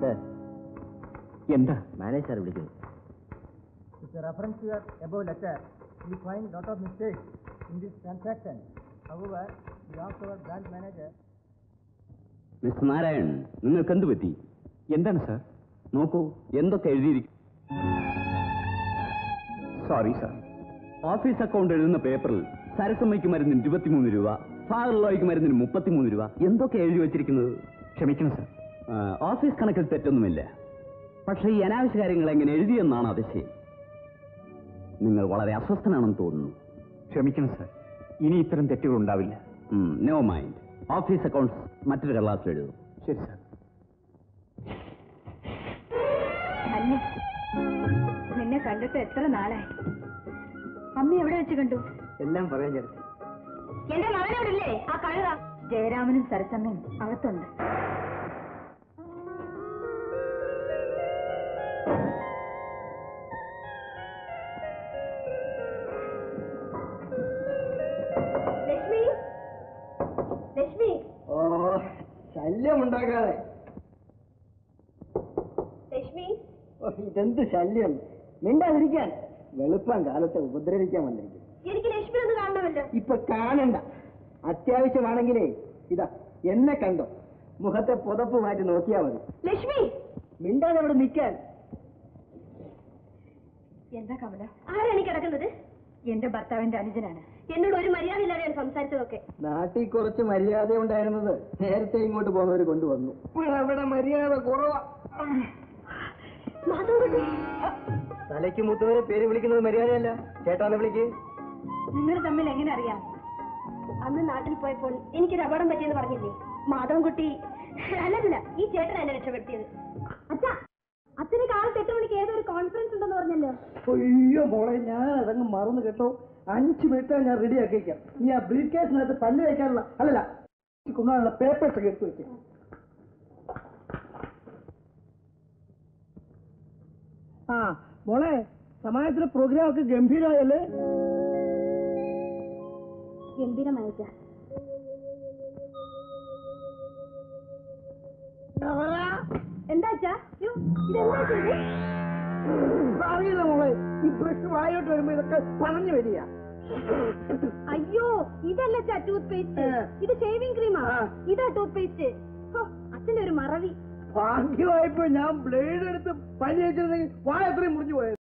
എന്താ മാനേജർ വിളിക്കുന്നു With the reference to your above letter, we find lot of mistakes in this transaction. However, we asked our branch manager mister Narayan നിങ്ങൾക്ക് എന്ത് പറ്റി എന്താണ് sir നോക്കൂ എന്തൊക്കെ എഴുതിയിരിക്കും സോറി സാർ ഓഫീസ് അക്കൗണ്ട് എഴുതുന്ന പേപ്പറിൽ സരസമ്മയ്ക്ക് മരുന്നിന് ഇരുപത്തിമൂന്ന് രൂപ ഫാദർലോയ്ക്ക് മരുന്നിന് മുപ്പത്തിമൂന്ന് രൂപ എന്തൊക്കെ എഴുതി വെച്ചിരിക്കുന്നത് ക്ഷമിക്കണം സാർ ഓഫീസ് കണക്കിൽ തെറ്റൊന്നുമില്ല പക്ഷേ ഈ അനാവശ്യ കാര്യങ്ങൾ എങ്ങനെ എഴുതിയെന്നാണ് അതിശയം നിങ്ങൾ വളരെ അസ്വസ്ഥനാണെന്ന് തോന്നുന്നു ക്ഷമിക്കണം സാർ ഇനി ഇത്തരം തെറ്റുകൾ ഉണ്ടാവില്ല നോ മൈൻഡ് ഓഫീസ് അക്കൗണ്ട്സ് മറ്റൊരു കള്ളാസിൽ എഴുതും ശരി സാർ അന്നെ നിന്നെ കണ്ടിട്ട് എത്ര നാളായി അമ്മ എവിടെ വെച്ച് കണ്ടു എല്ലാം പറയാൻ ചേർത്തി എന്റെ മകനോടില്ലേ ആ കഴുത ജയരാമനും സരസമ്മയും അകത്തുണ്ട് ലക്ഷ്മി ലക്ഷ്മി ഓ ശല്യമുണ്ടാക്കാതെ ലക്ഷ്മി ഓ, ഇതെന്ത് ശല്യം മിണ്ടാതിരിക്കാൻ വെളുപ്പം കാലത്തെ ഉപദ്രവിക്കാൻ വന്നിരിക്കും എനിക്ക് ലക്ഷ്മി ഒന്ന് കാണണമല്ലോ ഇപ്പൊ കാണണ്ട അത്യാവശ്യമാണെങ്കിലേ ഇതാ എന്നെ കണ്ടോ മുഖത്തെ പുതപ്പ് മാറ്റി നോക്കിയാ മതി ലക്ഷ്മി മിണ്ടാതെ അവിടെ നിൽക്കാൻ എന്താ കമല ആരാണ് ഈ കിടക്കുന്നത് എന്റെ ഭർത്താവിന്റെ അനുജനാണ് എന്നോട് ഒരു മര്യാദ ഇല്ലാതെയാണ് സംസാരിച്ചതൊക്കെ നാട്ടിൽ കുറച്ച് മര്യാദ ഉണ്ടായിരുന്നത് നേരത്തെ ഇങ്ങോട്ട് പോകുന്നവർ കൊണ്ടുവന്നു ഇവിടെ മര്യാദ കുറവാ മാധവൻകുട്ടി തലയ്ക്ക് മൂത്തവരെ പേര് വിളിക്കുന്നത് മര്യാദയല്ല ചേട്ടാന്ന് വിളിക്ക് നിങ്ങൾ തമ്മിൽ എങ്ങനെ അറിയാം അന്ന് നാട്ടിൽ പോയപ്പോൾ എനിക്കൊരു അപകടം പറ്റിയെന്ന് പറഞ്ഞില്ലേ മാധവൻകുട്ടി അല്ലല്ല ഈ ചേട്ടൻ എന്നെ രക്ഷപ്പെടുത്തിയത് അച്ഛാ അച്ഛന് കാലത്ത് എട്ട് മണിക്ക് ഏതോ ഒരു കോൺഫറൻസ് ഉണ്ടെന്ന് പറഞ്ഞല്ലോ അയ്യോ മോളെ ഞാൻ അതങ്ങ് മറന്നു കേട്ടോ അഞ്ച് മിനിറ്റ് ഞാൻ റെഡി ആക്കിക്കാം നീ ആ ബ്രീഫ് കേസിനകത്ത് പല്ല് വയ്ക്കാനുള്ള അല്ലല്ല കൊണ്ടുപോകാനുള്ള പേപ്പേഴ്സ് ഒക്കെ എടുത്തു വെക്കാം ആ മോളെ സമാജത്തിലെ പ്രോഗ്രാം ഒക്കെ ഗംഭീരമായല്ലേ ഗംഭീരമായിട്ടാ എന്താ അച്ഛാ യ്യോ, ഇതെന്താ ചെയ്തത് അറിയില്ല മോളെ ഈ ബ്രഷ് വായോട്ട് വരുമ്പോ ഇതൊക്കെ പറഞ്ഞു വരിക അയ്യോ ഇതല്ല അച്ഛാ ടൂത്ത് പേസ്റ്റ് ഏ. ഇത് ഷേവിംഗ് ക്രീമാ ആ. ഇതാ ടൂത്ത് പേസ്റ്റ് അച്ഛന്റെ ഒരു മറവി ഭാഗ്യമായപ്പോ ഞാൻ ബ്ലേഡ് എടുത്ത് പനി വെച്ചിരുന്നെങ്കിൽ വായ എത്രയും മുറിഞ്ഞു പോയത്